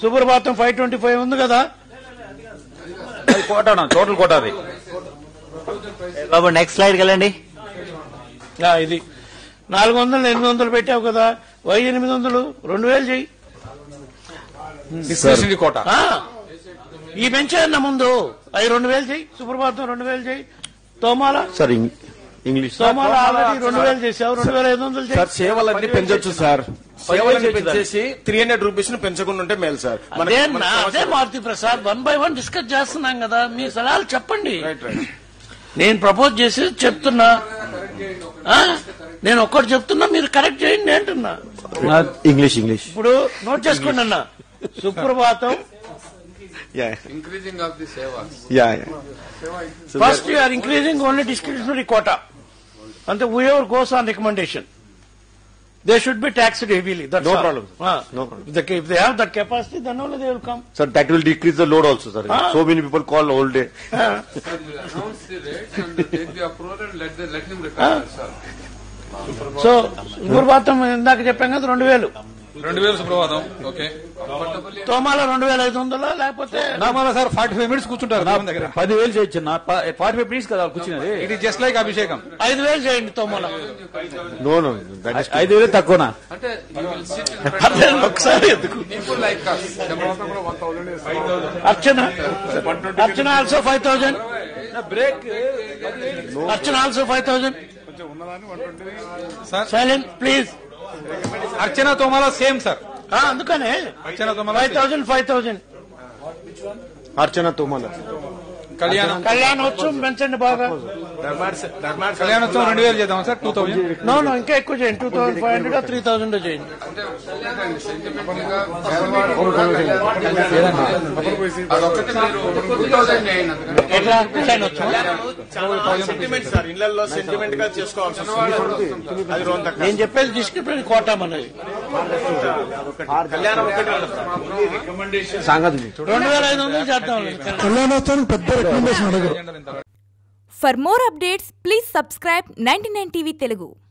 సుప్రభాతం five twenty five ఉంది కదా అది కోట టోటల్ కోట అది బాబు నెక్స్ట్ స్లైడ్కి వెళ్ళండి ఆ, ఇది నాలుగు వందలు ఎనిమిది వందలు పెట్టావు కదా వై ఎనిమిది వందలు రెండు వేలు చెయ్యి డిస్క్రిప్షనరీ కోట ఆ, ఈ పెంచాయన్న ముందు అవి రెండు వేలు చెయ్యి సుప్రభాతం రెండు వేలు చెయ్యి తోమాల సార్ ఇంగ్లీష్ తోమాల ఆల్రెడీ రెండు వేలు చేసావు రెండు వేల ఐదు వందలు సార్ చెయ్యి సేవలన్నీ పెంచొచ్చు సార్ పదివేలు సేవలన్నీ చేయొచ్చు పెంచేసి త్రీ హండ్రెడ్ రూపీస్ ను పెంచకుండా ఉంటే మేలు సార్ మనకి- అదే మనకి నా- అదే అవసరం. Maruti Prasad one by one discuss చేస్తున్నాం కదా మీ సలహాలు చెప్పండి రైట్ రైట్ నేను ప్రపోజ్ చేసి చెప్తున్నా ఆ? నేను ఒక్కటి చెప్తున్నా మీరు కరెక్ట్ చేయండి అంటున్నా ఇంగ్లీష్ ఇంగ్లీష్ ఇప్పుడు నోట్ చేసుకోండి అన్న Suprabhatam yeah increasing of the sevas. Yeah yeah first you are increasing only discretionary quota అంటే we ever goes on recommendation they should be taxed heavily No problem, sir. No problem. If they have that capacity then only they will come sir that will decrease the load also sir Ah. So many people call whole day Sir, you announce the rates and take the approval and let the, let him recover, sir. So Suprabhatam ఇందాక చెప్పాం కదా రెండు వేలు రెండు వేలు సుప్రభాతం okay తోమాల రెండు వేల ఐదు వందలా లేకపోతే నామాల సార్ ఫార్టీ ఫైవ్ మినిట్స్ కూర్చుంటారు దేవుని దగ్గర పదివేలు చేయొచ్చు నా ఫార్టీ ఫైవ్ మినిట్స్ కదా కూర్చున్నది ఇది జస్ట్ లైక్ అభిషేకం ఐదు వేలు చేయండి తోమాల నో నో దట్ ఇస్ ఐదు వేలు తక్కువనా అంటే you will sit in front అదే of ఒకసారి ఎందుకు people like us. Archana Archana also five thousand break Archana also five thousand sir silent please Archana Thomala same sir అందుకనే Archana Thomala five thousand five thousand Archana Thomala Kalyanam Kalyanotsavam పెంచండి బాగా కళ్యాణోత్సవం రెండు వేలు చేద్దాం sir two thousand no no ఇంకా ఎక్కువ చేయండి two thousand five hundred three thousand చేయండి అదొక్కటి మీరు టూ థౌసండ్ చేయండి అందుకని ఎట్లా కళ్యాణోత్సవం సెంటిమెంట్ సార్ ఇళ్లలో సెంటిమెంట్ గా చేసుకోవాల్సి వస్తుంది అది రోజు తక్కువ. నేను చెప్పేది డిస్క్రిప్షన్ కోటాం అన్నది కళ్యాణం ఒకటి సంగతి రెండు వేల ఐదు వందలు చేద్దాం కళ్యాణోత్సవానికి పెద్ద రికమెండేషన్ అడగరు For more updates, please subscribe 99 TV Telugu.